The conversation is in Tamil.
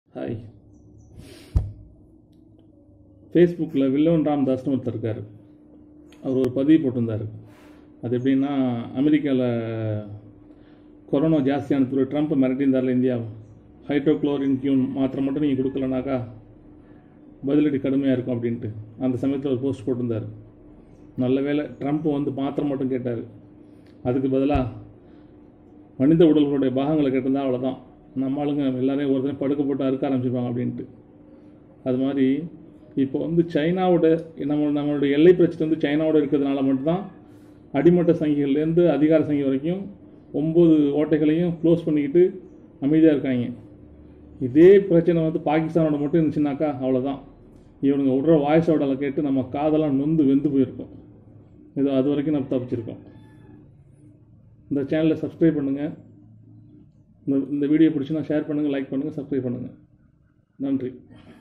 ஹாய் ஃபேஸ்புக்கில் வில்லவன் ராம்தாஸ்னு ஒருத்தர் இருக்கார் அவர் ஒரு பதிவு போட்டிருந்தார் அது எப்படின்னா அமெரிக்காவில் கொரோனா ஜாஸ்தியான பிறகு ட்ரம்ப் மிரட்டியிருந்தார்ல இந்தியா ஹைட்ரோக்ளோரின் கியூன் மாத்திரை மட்டும் நீங்கள் கொடுக்கலனாக்கா பதிலடி கடுமையாக இருக்கும் அப்படின்ட்டு அந்த சமயத்தில் ஒரு போஸ்ட் போட்டிருந்தார் நல்ல வேளை ட்ரம்ப் வந்து மாத்திரை மட்டும் கேட்டார் அதுக்கு பதிலாக மனித உடல்களுடைய பாகங்களை கேட்டிருந்தா அவ்வளோதான் நம்ம ஆளுங்க எல்லாரையும் ஒருத்தர் படுக்க போட்டு அறுக்க ஆரம்பிச்சிருப்பாங்க அப்படின்ட்டு அது மாதிரி இப்போ வந்து சைனாவோட நம்ம நம்மளுடைய எல்லை பிரச்சனை வந்து சைனாவோட இருக்கிறதுனால மட்டும்தான் அடிமட்ட சங்கிகள்லேருந்து அதிகார சங்கி வரைக்கும் ஒம்பது ஓட்டைகளையும் க்ளோஸ் பண்ணிக்கிட்டு அமைதியாக இருக்காங்க இதே பிரச்சனை வந்து பாகிஸ்தானோட மட்டும் இருந்துச்சுனாக்கா அவ்வளோதான் இவனுங்க விடுற வாய்ஸ் ஓடலை கேட்டு நம்ம காதெல்லாம் நொந்து வெந்து போயிருக்கோம் ஏதோ அது வரைக்கும் நம்ம தப்பிச்சிருக்கோம் இந்த சேனலை சப்ஸ்கிரைப் பண்ணுங்கள் இந்த இந்த வீடியோ பிடிச்சுன்னா ஷேர் பண்ணுங்கள் லைக் பண்ணுங்கள் சப்ஸ்கிரைப் பண்ணுங்கள் நன்றி